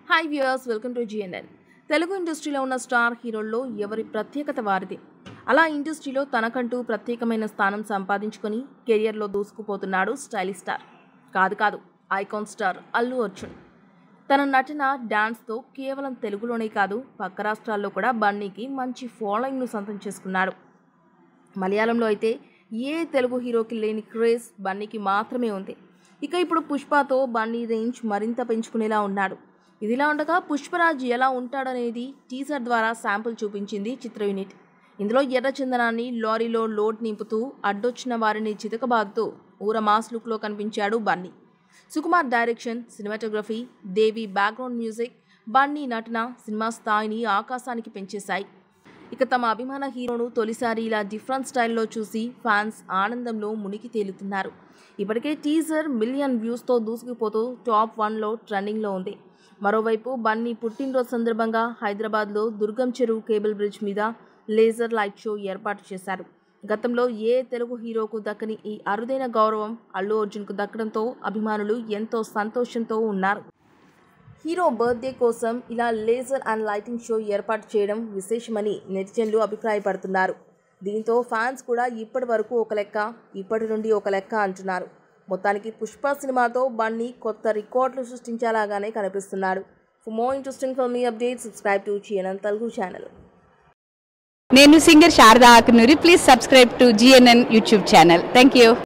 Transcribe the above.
hi viewers welcome to GNN Telugu ఇండస్ట్రీలో ఉన్న star హీరోల్లో ఎవరి ప్రత్యేకత వారిది అలా ఇండస్ట్రీలో తనకంటూ ప్రత్యేకమైన స్థానం సంపాదించుకొని కెరియర్లో దూసుకుపోతున్నాడు స్టైలిష్ స్టార్ కాదు కాదు ఐకాన్ స్టార్ అల్లు అర్జున్ తన నటన డాన్స్తో కేవలం తెలుగులోనే కాదు పక్క రాష్ట్రాల్లో కూడా బన్నీకి మంచి ఫాలోయింగ్ను సొంతం చేసుకున్నాడు మలయాళంలో అయితే ఏ తెలుగు హీరోకి లేని క్రేజ్ బన్నీకి మాత్రమే ఉంది ఇక ఇప్పుడు పుష్పతో బన్నీ రేంజ్ మరింత పెంచుకునేలా ఉన్నాడు ఇదిలా ఉండగా పుష్పరాజ్ ఎలా ఉంటాడనేది టీజర్ ద్వారా శాంపుల్ చూపించింది చిత్ర యూనిట్ ఇందులో ఎర్రచందనాన్ని లారీలో లోడ్ నింపుతూ అడ్డొచ్చిన వారిని చితకబాదుతూ ఊర మాస్ లుక్లో కనిపించాడు Bunny Sukumar direction cinematography Devi background music Bunny నటన సినిమా స్థాయిని ఆకాశానికి పెంచేశాయి ఇక తమ అభిమాన హీరోను తొలిసారి ఇలా డిఫరెంట్ స్టైల్లో చూసి ఫ్యాన్స్ ఆనందంలో మునిగి తేలుతున్నారు ఇప్పటికే టీజర్ మిలియన్ వ్యూస్తో దూసుకుపోతూ టాప్ వన్లో ట్రెండింగ్లో ఉంది మరోవైపు బన్నీ పుట్టినరోజు సందర్భంగా హైదరాబాద్లో దుర్గం చెరువు కేబుల్ బ్రిడ్జ్ మీద లేజర్ లైట్ షో ఏర్పాటు చేశారు గతంలో ఏ తెలుగు హీరోకు దక్కని ఈ అరుదైన గౌరవం అల్లు అర్జున్కు దక్కడంతో అభిమానులు ఎంతో సంతోషంతో ఉన్నారు హీరో బర్త్డే కోసం ఇలా లేజర్ అండ్ లైటింగ్ షో ఏర్పాటు చేయడం విశేషమని నెటిజన్లు అభిప్రాయపడుతున్నారు దీంతో ఫ్యాన్స్ కూడా ఇప్పటి వరకు ఒక లెక్క ఇప్పటి నుండి ఒక లెక్క అంటున్నారు మొత్తానికి పుష్ప సినిమాతో బన్నీ కొత్త రికార్డులు సృష్టించేలాగానే కనిపిస్తున్నాడు for more interesting filmy update subscribe to GNN Telugu channel నేను singer Sharada Akanuri please subscribe to GNN YouTube channel thank you